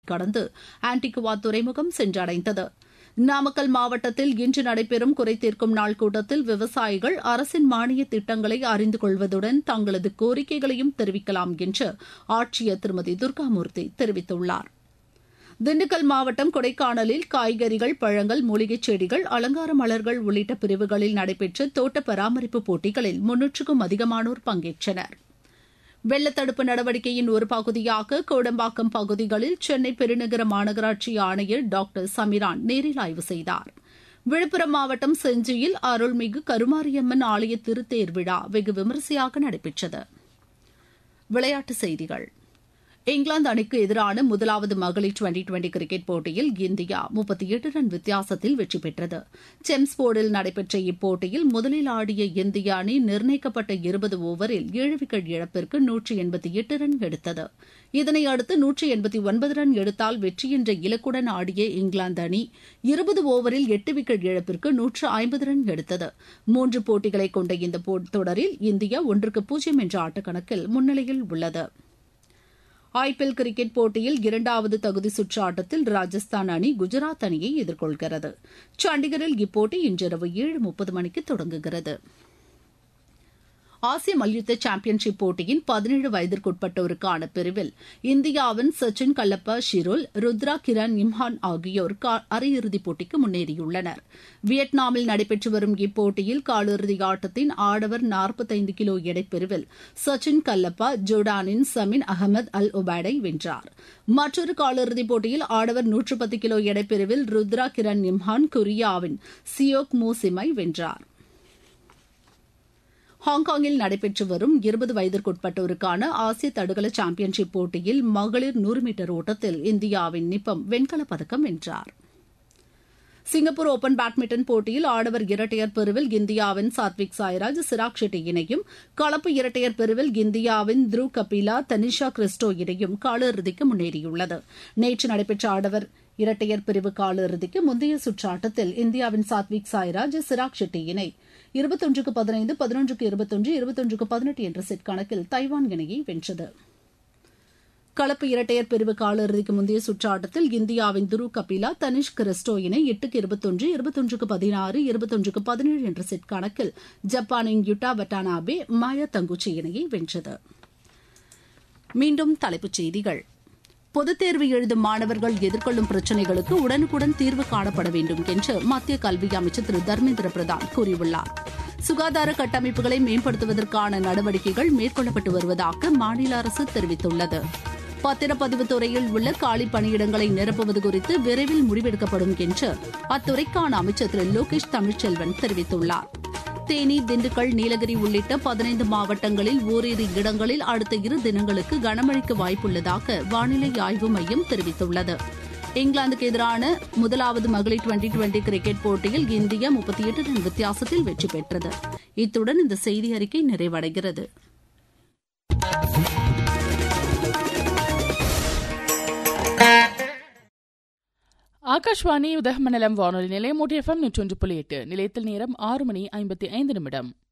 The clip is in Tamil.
கடந்து ஆன்டிகுவா துறைமுகம் சென்றடைந்தது நாமக்கல் மாவட்டத்தில் இன்று நடைபெறும் குறைதீர்க்கும் நாள் கூட்டத்தில் விவசாயிகள் அரசின் மானிய திட்டங்களை அறிந்து கொள்வதுடன் தங்களது கோரிக்கைகளையும் தெரிவிக்கலாம் என்று ஆட்சியர் திருமதி துர்காமூர்த்தி தெரிவித்துள்ளார் திண்டுக்கல் மாவட்டம் கொடைக்கானலில் காய்கறிகள் பழங்கள் மூலிகைச் செடிகள் அலங்கார மலர்கள் உள்ளிட்ட பிரிவுகளில் நடைபெற்ற தோட்ட பராமரிப்பு போட்டிகளில் முன்னூற்றுக்கும் அதிகமானோர் பங்கேற்றனர் வெள்ளத்தடுப்பு நடவடிக்கையின் ஒரு பகுதியாக கோடம்பாக்கம் பகுதிகளில் சென்னை பெருநகர மாநகராட்சி ஆணையர் டாக்டர் சமிரான் நேரில் ஆய்வு செய்தார் விழுப்புரம் மாவட்டம் செஞ்சியில் அருள்மிகு கருமாரியம்மன் ஆலய திருத்தேர் விழா வெகு விமரிசையாக நடைபெற்றது விளையாட்டுச் செய்திகள் இங்கிலாந்து அணிக்கு எதிரான முதலாவது மகளிர் டுவெண்டி டுவெண்டி கிரிக்கெட் போட்டியில் இந்தியா முப்பத்தி எட்டு ரன் வித்தியாசத்தில் வெற்றி பெற்றது செம்ஸ்போர்டில் நடைபெற்ற இப்போட்டியில் முதலில் ஆடிய இந்திய அணி நிர்ணயிக்கப்பட்ட இருபது ஓவரில் ஏழு விக்கெட் இழப்பிற்கு நூற்றி எண்பத்தி எட்டு ரன் எடுத்தது இதனை அடுத்து நூற்றி எண்பத்தி ஒன்பது ரன் எடுத்தால் வெற்றி என்ற இலக்குடன் ஆடிய இங்கிலாந்து அணி இருபது ஓவரில் எட்டு விக்கெட் இழப்பிற்கு நூற்று ஐம்பது ரன் எடுத்தது மூன்று போட்டிகளை கொண்ட இந்த தொடரில் இந்தியா ஒன்றுக்கு பூஜ்ஜியம் என்ற ஆட்டக்கணக்கில் முன்னிலையில் உள்ளது ஐபிஎல் கிரிக்கெட் போட்டியில் இரண்டாவது தகுதி சுற்று ஆட்டத்தில் ராஜஸ்தான் அணி குஜராத் அணியை எதிர்கொள்கிறது சண்டிகரில் இப்போட்டி இன்றிரவு ஏழு முப்பது மணிக்கு தொடங்குகிறது ஆசிய மல்யுத்த சாம்பியன்ஷிப் போட்டியின் பதினேழு வயதிற்குட்பட்டோருக்கான பிரிவில் இந்தியாவின் சச்சின் கல்லப்பா ஷிரோல் ருத்ரா கிரண் இம்ஹான் ஆகியோர் அரையிறுதிப் போட்டிக்கு முன்னேறியுள்ளனர் வியட்நாமில் நடைபெற்று வரும் இப்போட்டியில் காலிறுதி ஆட்டத்தின் ஆடவர் நாற்பத்தைந்து கிலோ எடைப்பிரிவில் சச்சின் கல்லப்பா ஜோர்டானின் சமின் அகமது அல் ஒபேடை வென்றார் மற்றொரு காலிறுதிப் போட்டியில் ஆடவர் நூற்று பத்து கிலோ எடைப்பிரிவில் ருத்ரா கிரண் இம்ஹான் கொரியாவின் சியோக் மூசிமை வென்றார் ஹாங்காங்கில் நடைபெற்று வரும் இருபது வயதிற்குட்பட்டோருக்கான ஆசிய தடகள சாம்பியன்ஷிப் போட்டியில் மகளிர் நூறு மீட்டர் ஓட்டத்தில் இந்தியாவின் நிப்பம் வெண்கலப் பதக்கம் வென்றார் சிங்கப்பூர் ஓபன் பேட்மிண்டன் போட்டியில் ஆடவர் இரட்டையர் பிரிவில் இந்தியாவின் சாத்விக் சாய்ராஜ் சிராக் ஷெட்டி இணையும் கலப்பு இரட்டையர் பிரிவில் இந்தியாவின் த்ருவ் கபிலா தனிஷா கிறிஸ்டோ இணையும் காலிறுதிக்கு முன்னேறியுள்ளது நேற்று நடைபெற்ற ஆடவர் இரட்டையர் பிரிவு காலிறுதிக்கு முந்தைய சுற்று ஆட்டத்தில் இந்தியாவின் சாத்விக் சாய்ராஜ் சிராக் ஷெட்டி இணை இருபத்தொன்றுக்கு பதினைந்து பதினொன்றுக்கு இருபத்தொன்று இருபத்தொன்றுக்கு பதினெட்டு என்ற செட் கணக்கில் தைவான் இணையை வென்றது கலப்பு இரட்டையர் பிரிவு காலிறுதிக்கு முந்தைய சுற்று ஆட்டத்தில் இந்தியாவின் துரு கபிலா தனிஷ் கிறிஸ்டோ இணை எட்டுக்கு இருபத்தொன்று இருபத்தொன்றுக்கு பதினாறு இருபத்தொன்றுக்கு பதினேழு என்ற செட் கணக்கில் ஜப்பானின் யுட்டா வட்டானாபே மாயா தங்குச்சி இணையை வென்றது மீண்டும் தலைப்புச் செய்திகள் பொதுத் தேர்வு எழுதும் மாணவர்கள் எதிர்கொள்ளும் பிரச்சினைகளுக்கு உடனுக்குடன் தீர்வு காணப்பட வேண்டும் என்று மத்திய கல்வி அமைச்சர் திரு தர்மேந்திர பிரதான் கூறியுள்ளார் சுகாதார கட்டமைப்புகளை மேம்படுத்துவதற்கான நடவடிக்கைகள் மேற்கொள்ளப்பட்டு வருவதாக மாநில அரசு தெரிவித்துள்ளது பத்திரப்பதிவு துறையில் உள்ள காலி பணியிடங்களை நிரப்புவது குறித்து விரைவில் முடிவெடுக்கப்படும் என்று அத்துறைக்கான அமைச்சர் திரு லோகேஷ் தமிழ்ச்செல்வன் தெரிவித்துள்ளார் தேனி திண்டுக்கல் நீலகிரி உள்ளிட்ட பதினைந்து மாவட்டங்களில் ஓரிரு இடங்களில் அடுத்த இரு தினங்களுக்கு கனமழைக்கு வாய்ப்புள்ளதாக வானிலை ஆய்வு மையம் தெரிவித்துள்ளது இங்கிலாந்துக்கு எதிரான முதலாவது மகளிர் டுவெண்டி டுவெண்டி கிரிக்கெட் போட்டியில் இந்தியா முப்பத்தி எட்டு ரன் வித்தியாசத்தில் வெற்றி பெற்றது இத்துடன் இந்த செய்தி அறிக்கை நிறைவடைகிறது ஆகாஷ்வாணி உதகமண்டலம் வானொலி நிலையம் எஃப்எம் நூற்றி ஒன்று புள்ளி எட்டு நிலையத்தில் நேரம் ஆறு மணி ஐம்பத்தி ஐந்து நிமிடம்